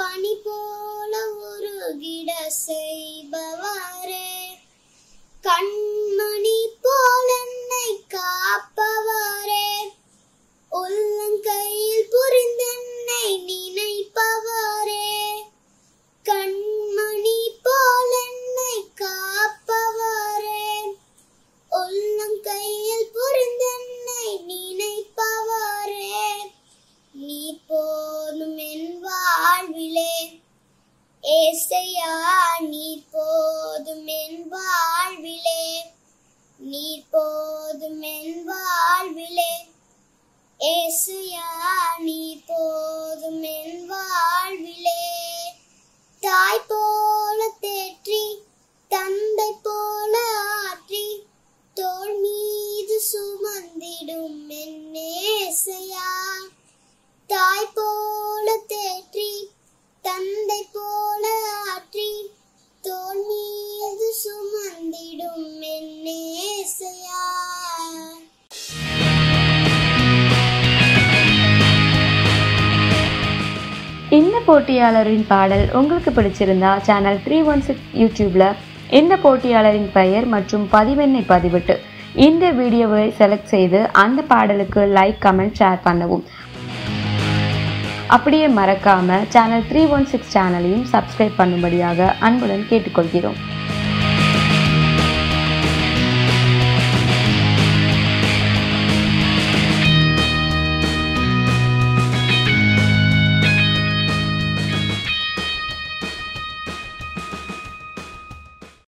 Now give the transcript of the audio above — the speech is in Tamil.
பனி போல உருகிட செய்பவரே கண்மணி போல் என்னை காப்பவரே உள்ளங்கையில் புரிந்தென்னை நினைப்பவரே கண்மணி போல் என்னை காப்பவரே உள்ளங்கையில் புரிந்தென்னை நினைப்பவரே நீ போதும் என் வாழ்விலே ஏசையா நீ போதும் என் வாழ்விலே நீ போதும் என் வாழ்விலே ஏசையா நீ போதும் என் வாழ்விலே தாய் போல தேற்றி தந்தை போல ஆற்றி தோள் மீது சுமந்திடும் என் நேசையா தாய் போல தேற்றி தந்தை போல ஆற்றி தோள் மீது சுமந்திடும் என் நேசையா இந்த போட்டியாளரின் பாடல் உங்களுக்கு பிடிச்சிருந்தா சேனல் த்ரீ ஒன் சிக்ஸ் யூடியூப்ல இந்த போட்டியாளரின் பெயர் மற்றும் பதிவெண்ணை பதிவிட்டு இந்த வீடியோவை செலக்ட் செய்து அந்த பாடலுக்கு லைக் கமெண்ட் ஷேர் பண்ணவும் அப்படியே மறக்காம சேனல் த்ரீ ஒன் சிக்ஸ் சேனலையும் சப்ஸ்கிரைப் பண்ணும்படியாக அன்புடன் கேட்டுக்கொள்கிறோம்